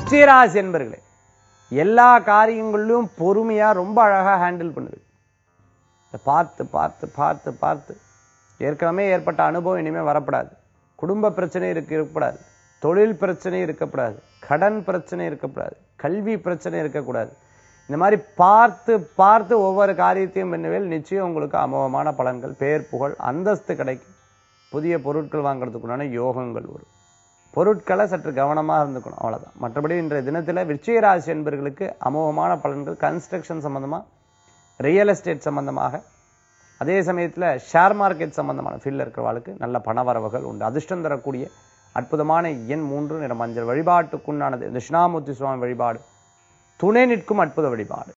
விருச்சிகராசி என்பர்களே எல்லா காரியங்களிலும் பொறுமையா ரொம்ப அழகா ஹேண்டில் பண்ணுது இதை பார்த்து பார்த்து பார்த்து பார்த்து ஏற்கனவே ஏற்பட்ட அனுபவம் இனிமே வரப்படாது குடும்ப பிரச்சனை இருக்கு இருக்கக்கூடாது தொழில் பிரச்சனை இருக்கக்கூடாது கடன் பிரச்சனை இருக்கக்கூடாது கல்வி பிரச்சனை இருக்கக்கூடாது இந்த மாதிரி பார்த்து பார்த்து ஒவ்வொரு காரியத்தையும் பண்ணுவேல் நிச்சயம் உங்களுக்கு அமோகமான பலன்கள் பேர் புகழ் அந்தஸ்து கிடைக்கும் புதிய பொருட்கள் வாங்குறதுக்குண்டான யோகங்கள் வரும் பொருட்களை சற்று கவனமாக இருந்துக்கணும் அவ்வளவுதான் மற்றபடி இன்றைய தினத்துல விருச்சிக ராசி என்பவர்களுக்கு அமோகமான பலன்கள் கன்ஸ்ட்ரக்ஷன் சம்பந்தமா ரியல் எஸ்டேட் சம்பந்தமாக அதே சமயத்துல ஷேர் மார்க்கெட் சம்பந்தமான ஃபீல்டில் இருக்கிறவர்களுக்கு நல்ல பணவரவுகள் உண்டு அதிர்ஷ்டம் தரக்கூடிய அற்புதமான எண் மூன்று நிற மஞ்சள் வழிபாட்டுக்குண்டானது தட்சிணாமூர்த்தி சுவாமி வழிபாடு துணை நிற்கும் அற்புத வழிபாடு